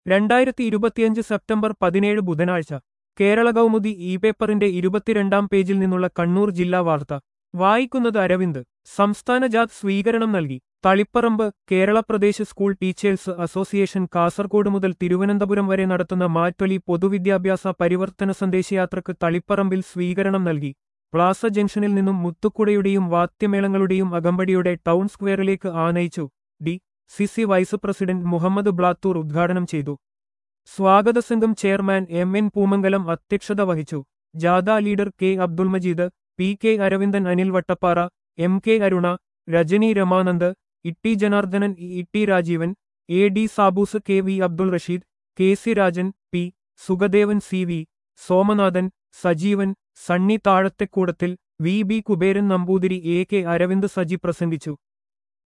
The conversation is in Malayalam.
രണ്ടായിരത്തി ഇരുപത്തിയഞ്ച് സെപ്റ്റംബർ പതിനേഴ് ബുധനാഴ്ച കേരള കൗമുദി ഇ പേപ്പറിന്റെ ഇരുപത്തിരണ്ടാം പേജിൽ നിന്നുള്ള കണ്ണൂർ ജില്ലാ വാർത്ത വായിക്കുന്നത് അരവിന്ദ് സംസ്ഥാന ജാത് സ്വീകരണം നൽകി Taliparamba Kerala Pradesh school teachers association Kasaragod മുതൽ തിരുവനന്തപുരം വരെ നടത്തുന്ന മാറ്റൊലി പൊതുവിദ്യാഭ്യാസ പരിവർത്തന സന്ദേശയാത്രക്ക് തളിപ്പറമ്പിൽ സ്വീകരണം നൽകി പ്ലാസ ജംഗ്ഷനിൽ നിന്നും മുത്തുക്കുടയുടെയും വാദ്യമേളങ്ങളുടെയും അകമ്പടിയുടെ ടൗൺ സ്ക്വയറിലേക്ക് ആനയിച്ചു D C C vice president Muhammad Blathur ഉദ്ഘാടനം ചെയ്തു സ്വാഗത സംഘം ചെയർമാൻ എം എൻ പൂമംഗലം അധ്യക്ഷത വഹിച്ചു ജാഥ leader K Abdul Majeed P K Aravindan Anil Vattappara M K Aruna Rajani Ramanand Itti Janardhanan E T Rajeevan A D Saboos K V Abdul Rasheed K C Rajan P Sugadevan C V Somanathan Sajeevan Sunny Thazhathekoodathil V B Kuberan Namboothiri A K Aravind Saji പ്രസംഗിച്ചു